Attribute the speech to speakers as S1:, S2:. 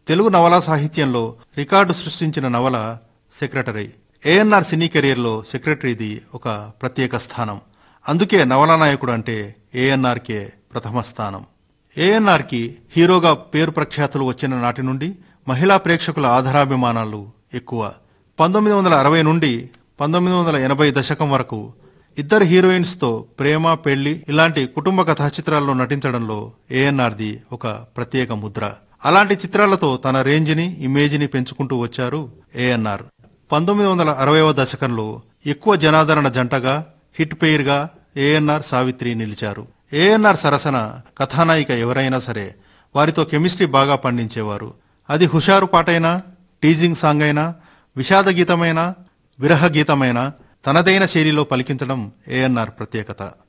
S1: తెలుగు నవలా సాహిత్యంలో రికార్డు సృష్టించిన నవల సెక్రటరీ ఏఎన్ఆర్ సినీ కెరీర్లో సెక్రటరీది ఒక ప్రత్యేక స్థానం అందుకే నవలా నాయకుడు అంటే ఏఎన్ఆర్కే ప్రథమ స్థానం ఏఎన్ఆర్కి హీరోగా పేరు ప్రఖ్యాతులు వచ్చిన నాటి నుండి మహిళా ప్రేక్షకుల ఆధారాభిమానాలు ఎక్కువ పంతొమ్మిది వందల అరవై నుండి పంతొమ్మిది వందల ఎనభై దశకం వరకు ఇద్దరు హీరోయిన్స్తో ప్రేమ పెళ్లి ఇలాంటి కుటుంబ కథా చిత్రాల్లో నటించడంలో ఏఎన్ఆర్ది ఒక ప్రత్యేక ముద్ర అలాంటి చిత్రాలతో తన రేంజ్ని ఇమేజ్ని పెంచుకుంటూ వచ్చారు ఏఎన్ఆర్ పంతొమ్మిది వందల అరవైవ దశకంలో ఎక్కువ జనాదరణ జంటగా హిట్ పెయిర్గా ఏఎన్ఆర్ సావిత్రి నిలిచారు ఏఎన్ఆర్ సరసన కథానాయిక ఎవరైనా సరే వారితో కెమిస్ట్రీ బాగా పండించేవారు అది హుషారు పాటైనా టీజింగ్ సాంగ్ అయినా విషాద గీతమైనా విరహ గీతమైనా తనదైన శైలిలో పలికించడం ఏఎన్ఆర్ ప్రత్యేకత